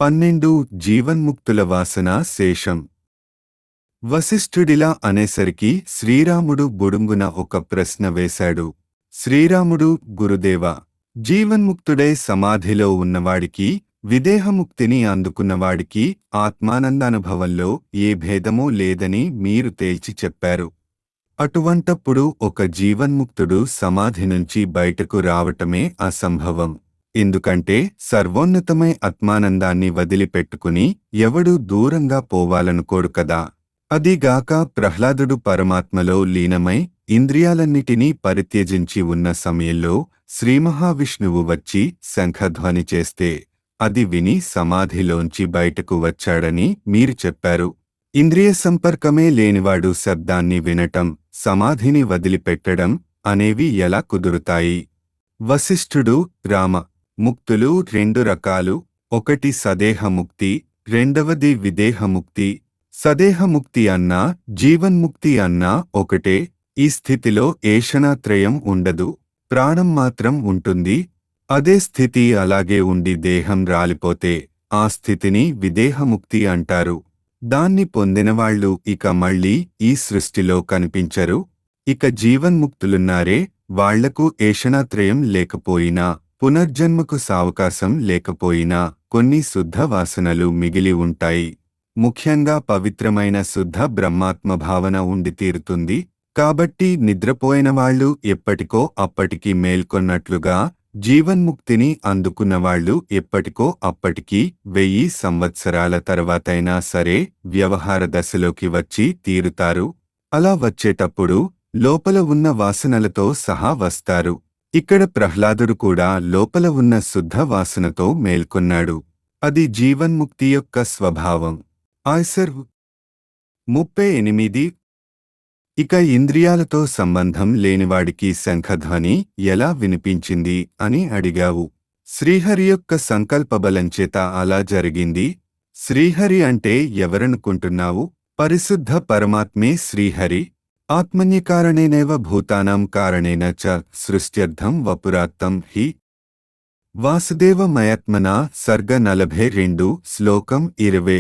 పన్నెండు జీవన్ముక్తుల వాసన శేషం వశిష్ఠుడిలా అనేసరికి శ్రీరాముడు బుడుంగున ఒక ప్రశ్న వేశాడు శ్రీరాముడు గురుదేవ జీవన్ముక్తుడై సమాధిలో ఉన్నవాడికి విదేహముక్తిని అందుకున్నవాడికి ఆత్మానందానుభవంలో ఏ భేదమూ లేదని మీరు తేల్చి చెప్పారు అటువంటప్పుడు ఒక జీవన్ముక్తుడు సమాధి నుంచి బయటకు రావటమే అసంభవం ఎందుకంటే సర్వోన్నతమై ఆత్మానందాన్ని వదిలిపెట్టుకుని ఎవడూ దూరంగా పోవాలనుకోడు కదా అదిగాక ప్రహ్లాదుడు పరమాత్మలో లీనమై ఇంద్రియాలన్నిటినీ పరిత్యజించి ఉన్న సమయంలో శ్రీమహావిష్ణువు వచ్చి శంఖధ్వని చేస్తే అది విని సమాధిలోంచి బయటకు వచ్చాడని మీరు చెప్పారు ఇంద్రియ సంపర్కమే లేనివాడు శబ్దాన్ని వినటం సమాధిని వదిలిపెట్టడం అనేవి ఎలా కుదురుతాయి వశిష్ఠుడు రామ ముక్తులు రెండు రకాలు ఒకటి సదేహముక్తి రెండవది విదేహముక్తి సదేహముక్తి అన్నా జీవన్ముక్తి అన్నా ఒకటే ఈ స్థితిలో ఏషణాత్రయం ఉండదు ప్రాణం మాత్రం ఉంటుంది అదే స్థితి అలాగే ఉండి దేహం రాలిపోతే ఆ స్థితిని విదేహముక్తి అంటారు దాన్ని పొందినవాళ్లు ఇక మళ్ళీ ఈ సృష్టిలో కనిపించరు ఇక జీవన్ముక్తులున్నారే వాళ్లకు ఏషణాత్రయం లేకపోయినా పునర్జన్మకు సావకాశం లేకపోయినా కొన్ని శుద్ధ వాసనలు మిగిలి ఉంటాయి ముఖ్యంగా పవిత్రమైన శుద్ధ బ్రహ్మాత్మ భావన ఉండి తీరుతుంది కాబట్టి నిద్రపోయిన వాళ్ళు ఎప్పటికో అప్పటికి మేల్కొన్నట్లుగా జీవన్ముక్తిని అందుకున్నవాళ్లు ఎప్పటికో అప్పటికి వెయ్యి సంవత్సరాల తర్వాతైనా సరే వ్యవహార దశలోకి వచ్చి తీరుతారు అలా వచ్చేటప్పుడు లోపల ఉన్న వాసనలతో సహా వస్తారు ఇక్కడ ప్రహ్లాదుడు కూడా లోపల ఉన్న శుద్ధ వాసనతో మేల్కొన్నాడు అది జీవన్ముక్తి యొక్క స్వభావం ఆయ్సర్ ముప్పై ఎనిమిది ఇక ఇంద్రియాలతో సంబంధం లేనివాడికి శంఖధ్వని ఎలా వినిపించింది అని అడిగావు శ్రీహరి యొక్క సంకల్పబలంచేత అలా జరిగింది శ్రీహరి అంటే ఎవరనుకుంటున్నావు పరిశుద్ధ పరమాత్మే శ్రీహరి ఆత్మన్యకారణేనేవ భూతానాం కారణేన చ సృష్ట్యర్థం వపురాత్తం హి వాసుదేవమయాత్మన సర్గ నలభై రెండు శ్లోకం ఇరవే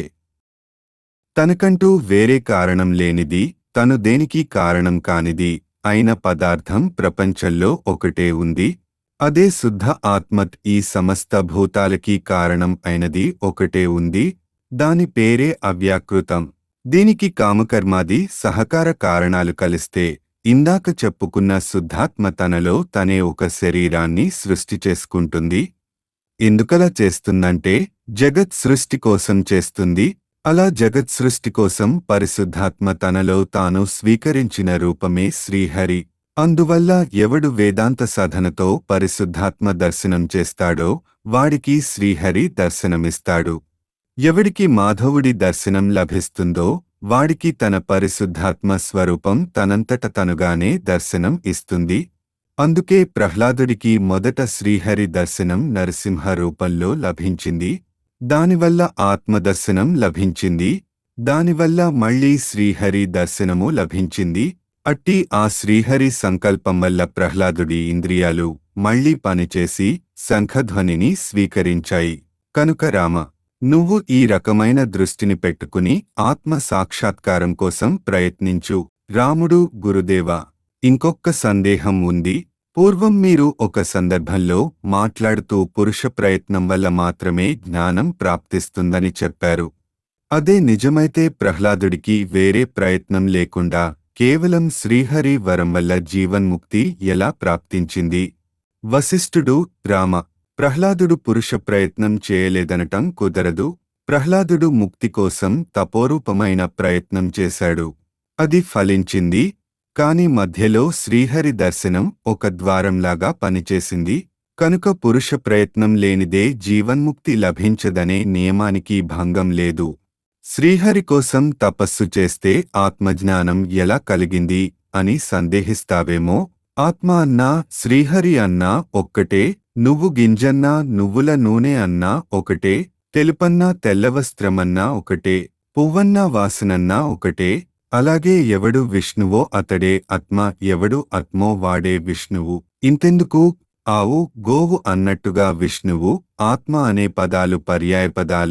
తనకంటూ వేరే కారణం లేనిది తను దేనికి కారణం కానిది అయిన పదార్థం ప్రపంచంలో ఒకటే ఉంది అదే శుద్ధ ఆత్మత్ ఈ సమస్త భూతాలకి కారణం అయినది ఒకటే ఉంది దాని పేరే అవ్యాకృతం దీనికి కామకర్మాది సహకార కారణాలు కలిస్తే ఇందాక చెప్పుకున్న శుద్ధాత్మ తనలో తనే ఒక శరీరాన్ని సృష్టి చేసుకుంటుంది ఎందుకలా చేస్తుందంటే జగత్ సృష్టి కోసం చేస్తుంది అలా జగత్ సృష్టి కోసం పరిశుద్ధాత్మ తనలో తాను స్వీకరించిన రూపమే శ్రీహరి అందువల్ల ఎవడు వేదాంత సాధనతో పరిశుద్ధాత్మ దర్శనం చేస్తాడో వాడికి శ్రీహరి దర్శనమిస్తాడు ఎవడికి మాధవుడి దర్శనం లభిస్తుందో వాడికి తన పరిశుద్ధాత్మ స్వరూపం తనంతట తనుగానే దర్శనం ఇస్తుంది అందుకే ప్రహ్లాదుడికి మొదట శ్రీహరి దర్శనం నరసింహ రూపంలో లభించింది దానివల్ల ఆత్మదర్శనం లభించింది దానివల్ల మళ్లీ శ్రీహరి దర్శనము లభించింది అట్టి ఆ శ్రీహరి సంకల్పం వల్ల ప్రహ్లాదుడి ఇంద్రియాలు మళ్లీ పనిచేసి శంఖధ్వనిని స్వీకరించాయి కనుక రామ నువ్వు ఈ రకమైన దృష్టిని పెట్టుకుని ఆత్మ సాక్షాత్కారం కోసం ప్రయత్నించు రాముడు గురుదేవా ఇంకొక్క సందేహం ఉంది పూర్వం మీరు ఒక సందర్భంలో మాట్లాడుతూ పురుష ప్రయత్నం వల్ల మాత్రమే జ్ఞానం ప్రాప్తిస్తుందని చెప్పారు అదే నిజమైతే ప్రహ్లాదుడికి వేరే ప్రయత్నం లేకుండా కేవలం శ్రీహరి వరం వల్ల జీవన్ముక్తి ఎలా ప్రాప్తించింది వశిష్ఠుడు రామ ప్రహ్లాదుడు పురుష ప్రయత్నం చేయలేదనటం కుదరదు ప్రహ్లాదుడు ముక్తి కోసం తపోరూపమైన ప్రయత్నం చేశాడు అది ఫలించింది కాని మధ్యలో శ్రీహరి దర్శనం ఒక ద్వారంలాగా పనిచేసింది కనుక పురుష ప్రయత్నం లేనిదే జీవన్ముక్తి లభించదనే నియమానికి భంగం లేదు శ్రీహరి కోసం తపస్సు చేస్తే ఆత్మజ్ఞానం ఎలా కలిగింది అని సందేహిస్తావేమో ఆత్మ అన్నా శ్రీహరి అన్నా ఒక్కటే నువ్వు గింజన్నా నువ్వుల నూనె అన్నా ఒకటే తెలుపన్నా తెల్లవస్త్రమన్నా ఒకటే పువ్వన్నా వాసనన్నా ఒకటే అలాగే ఎవడు విష్ణువో అతడే ఆత్మ ఎవడు ఆత్మో వాడే విష్ణువు ఇంతెందుకు ఆవు గోవు అన్నట్టుగా విష్ణువు ఆత్మ అనే పదాలు పర్యాయపదాలు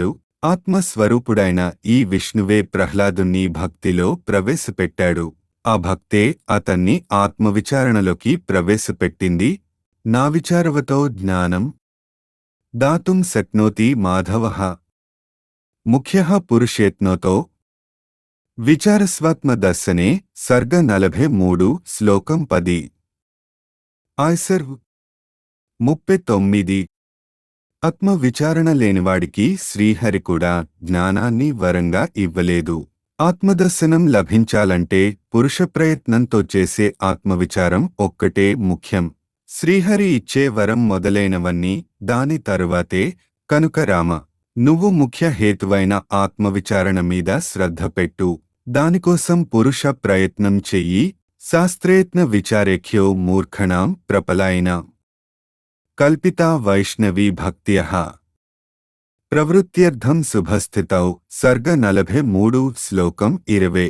ఆత్మస్వరూపుడైన ఈ విష్ణువే ప్రహ్లాదుని భక్తిలో ప్రవేశపెట్టాడు ఆ భక్తే అతన్ని ఆత్మవిచారణలోకి ప్రవేశపెట్టింది నా విచారవతో జ్ఞానం దాతుం శక్నోతి మాధవ ముఖ్య పురుషేత్నోతో విచారస్వాత్మదర్శనే సర్గ నలభై మూడు శ్లోకం పది ఆయ్సర్ ముప్పై తొమ్మిది ఆత్మ విచారణ లేనివాడికి శ్రీహరి కూడా జ్ఞానాన్ని వరంగా ఇవ్వలేదు ఆత్మదర్శనం లభించాలంటే పురుష ప్రయత్నంతో చేసే ఆత్మవిచారం ఒక్కటే ముఖ్యం శ్రీహరి ఇచ్చే వరం మొదలైనవన్నీ దాని తరువాతే కనుక రామ నువ్వు ముఖ్య హేతువైన ఆత్మవిచారణ మీద శ్రద్ధ పెట్టు దానికోసం పురుష ప్రయత్నం చెయ్యి శాస్త్రేత్న విచారేఖ్యో మూర్ఖణాం ప్రపలాయన కల్పితా వైష్ణవీ భక్త్య ప్రవృత్త్యర్థం శుభస్థితౌ సర్గ నలభై మూడు శ్లోకం ఇరవై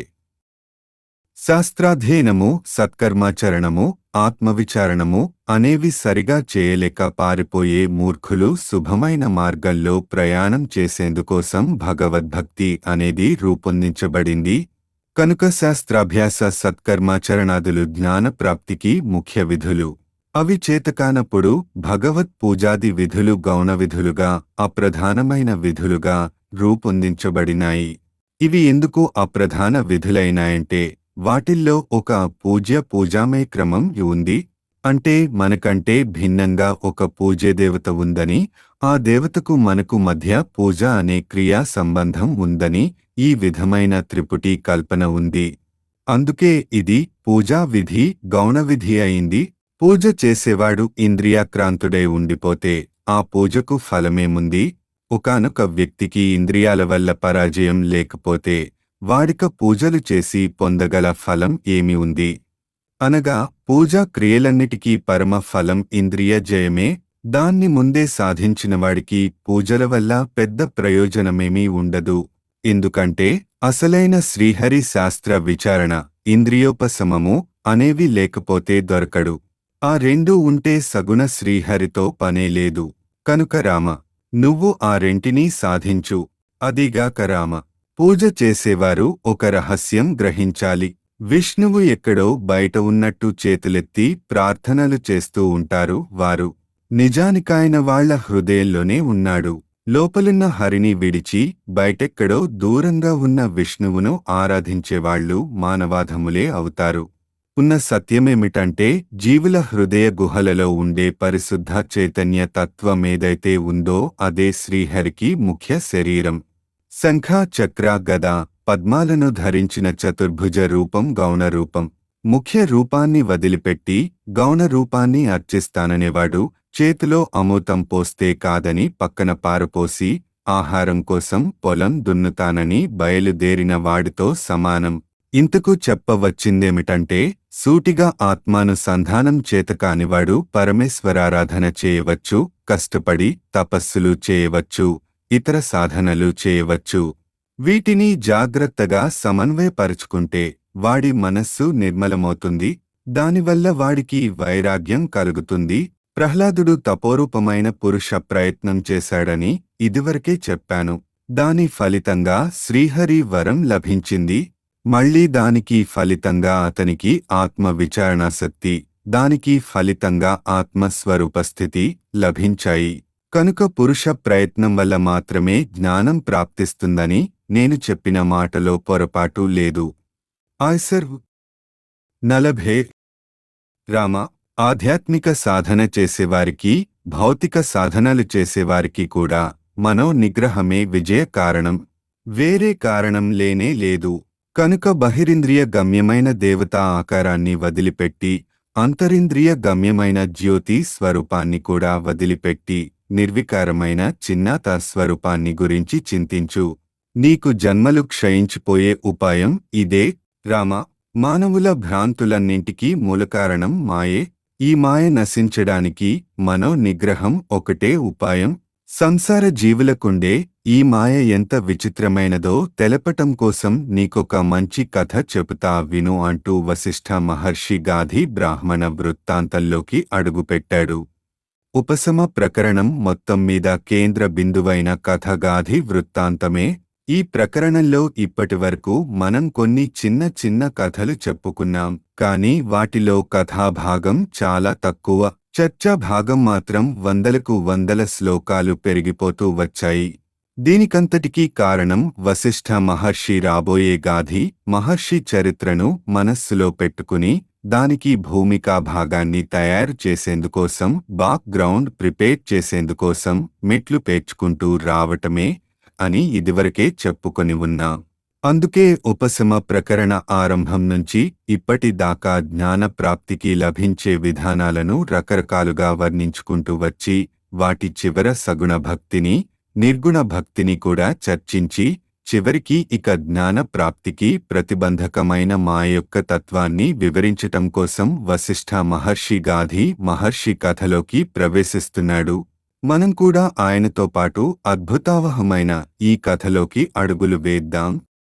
శాస్త్రాధ్యయనము సత్కర్మాచరణము ఆత్మవిచారణము అనేవి సరిగా చేయలేక పారిపోయే మూర్ఖులు శుభమైన మార్గంలో ప్రయాణం చేసేందుకోసం భగవద్భక్తి అనేది రూపొందించబడింది కనుక శాస్త్రాభ్యాస సత్కర్మాచరణాదులు జ్ఞాన ప్రాప్తికి ముఖ్య విధులు అవి చేతకానప్పుడు భగవత్ పూజాది విధులు గౌణ విధులుగా అప్రధానమైన విధులుగా రూపొందించబడినాయి ఇవి ఎందుకు అప్రధాన విధులైనాయంటే వాటిల్లో ఒక పూజ్య పూజామయ క్రమం ఉంది అంటే మనకంటే భిన్నంగా ఒక పూజ్య దేవత ఉందని ఆ దేవతకు మనకు మధ్య పూజ అనే క్రియా సంబంధం ఉందని ఈ విధమైన త్రిపుటి కల్పన ఉంది అందుకే ఇది పూజా విధి గౌణ విధి అయింది పూజ చేసేవాడు ఇంద్రియాక్రాంతుడై ఉండిపోతే ఆ పూజకు ఫలమేముంది ఒకానొక వ్యక్తికి ఇంద్రియాల వల్ల పరాజయం లేకపోతే వాడిక పూజలు చేసి పొందగల ఫలం ఏమి ఉంది అనగా పూజా క్రియలన్నిటికీ పరమ ఫలం ఇంద్రియ జయమే దాన్ని ముందే సాధించినవాడికి పూజల వల్ల పెద్ద ప్రయోజనమేమీ ఉండదు ఎందుకంటే అసలైన శ్రీహరి శాస్త్ర విచారణ ఇంద్రియోపశమము అనేవి లేకపోతే దొరకడు ఆ రెండూ ఉంటే సగుణ శ్రీహరితో పనే లేదు కనుక రామ నువ్వు ఆ రెంటినీ సాధించు అదిగాక రామ పూజ చేసేవారు ఒక రహస్యం గ్రహించాలి విష్ణువు ఎక్కడో బయట ఉన్నట్టు చేతులెత్తి ప్రార్థనలు చేస్తూ ఉంటారు వారు నిజానికాయన వాళ్ల హృదయంలోనే ఉన్నాడు లోపలున్న హరిని విడిచి బయటెక్కడో దూరంగా ఉన్న విష్ణువును ఆరాధించేవాళ్లు మానవాధములే అవుతారు ఉన్న సత్యమేమిటంటే జీవుల హృదయ గుహలలో ఉండే పరిశుద్ధ చైతన్య తత్వమేదైతే ఉందో అదే శ్రీహరికి ముఖ్య శరీరం శంఖ చక్ర గద పద్మాలను ధరించిన చతుర్భుజ రూపం గౌణ రూపం ముఖ్య రూపాన్ని వదిలిపెట్టి గౌణ రూపాన్ని అర్చిస్తాననేవాడు చేతిలో అమూతం పోస్తే కాదని పక్కన పారపోసి ఆహారం కోసం పొలం దున్నుతానని బయలుదేరిన వాడితో సమానం ఇంతకు చెప్పవచ్చిందేమిటంటే సూటిగా ఆత్మానుసంధానం చేతకానివాడు పరమేశ్వరారాధన చేయవచ్చు కష్టపడి తపస్సులు చేయవచ్చు ఇతర సాధనలు చేయవచ్చు వీటిని జాగ్రత్తగా సమన్వయపరుచుకుంటే వాడి మనస్సు నిర్మలమవుతుంది దానివల్ల వాడికి వైరాగ్యం కలుగుతుంది ప్రహ్లాదుడు తపోరూపమైన పురుష ప్రయత్నం చేశాడని ఇదివరకే చెప్పాను దాని ఫలితంగా శ్రీహరి వరం లభించింది మళ్ళీ దానికి ఫలితంగా అతనికి ఆత్మ విచారణాశక్తి దానికి ఫలితంగా ఆత్మస్వరూపస్థితి లభించాయి కనుక పురుష ప్రయత్నం వల్ల మాత్రమే జ్ఞానం ప్రాప్తిస్తుందని నేను చెప్పిన మాటలో పొరపాటు లేదు ఆయ్సర్ నలభే రామ ఆధ్యాత్మిక సాధన చేసేవారికి భౌతిక సాధనలు చేసేవారికి కూడా మనో నిగ్రహమే విజయ కారణం వేరే కారణం లేనే లేదు కనుక బహిరింద్రియ గమ్యమైన దేవతా ఆకారాన్ని వదిలిపెట్టి అంతరింద్రియ గమ్యమైన జ్యోతి స్వరూపాన్ని కూడా వదిలిపెట్టి నిర్వికారమైన చిన్నాత స్వరూపాన్ని గురించి చింతించు నీకు జన్మలు క్షయించిపోయే ఉపాయం ఇదే రామ మానవుల భ్రాంతులన్నింటికీ మూలకారణం మాయే ఈ మాయ నశించడానికి మనో నిగ్రహం ఒకటే ఉపాయం సంసార జీవులకుండే ఈ మాయ ఎంత విచిత్రమైనదో తెలపటం కోసం నీకొక మంచి కథ చెబుతా విను అంటూ వశిష్ఠ మహర్షి గాధి బ్రాహ్మణ వృత్తాంతంలోకి అడుగుపెట్టాడు ఉపశమ ప్రకరణం మొత్తం మీద కేంద్ర బిందువైన కథగాధి వృత్తాంతమే ఈ ప్రకరణంలో ఇప్పటివరకు మనం కొన్ని చిన్న చిన్న కథలు చెప్పుకున్నాం కానీ వాటిలో కథాభాగం చాలా తక్కువ చర్చా భాగం మాత్రం వందలకు వందల శ్లోకాలు పెరిగిపోతూ వచ్చాయి దీనికంతటికీ కారణం వశిష్ఠ మహర్షి రాబోయే గాధి మహర్షి చరిత్రను మనస్సులో పెట్టుకుని దానికి భూమికా భాగాన్ని తయారు చేసేందుకోసం బాక్ గ్రౌండ్ ప్రిపేర్ చేసేందుకోసం మెట్లు పేర్చుకుంటూ రావటమే అని ఇదివరకే చెప్పుకొని ఉన్నా అందుకే ఉపశమ ప్రకరణ ఆరంభం నుంచి ఇప్పటిదాకా జ్ఞాన ప్రాప్తికి లభించే విధానాలను రకరకాలుగా వర్ణించుకుంటూ వచ్చి వాటి చివర సగుణ భక్తిని నిర్గుణ భక్తిని కూడా చర్చించి చివరికి ఇక జ్ఞాన ప్రాప్తికి ప్రతిబంధకమైన మా యొక్క తత్వాన్ని వివరించటం కోసం వశిష్ఠ మహర్షి గాధి మహర్షి కథలోకి ప్రవేశిస్తున్నాడు మనం కూడా ఆయనతో పాటు అద్భుతావహమైన ఈ కథలోకి అడుగులు వేద్దాం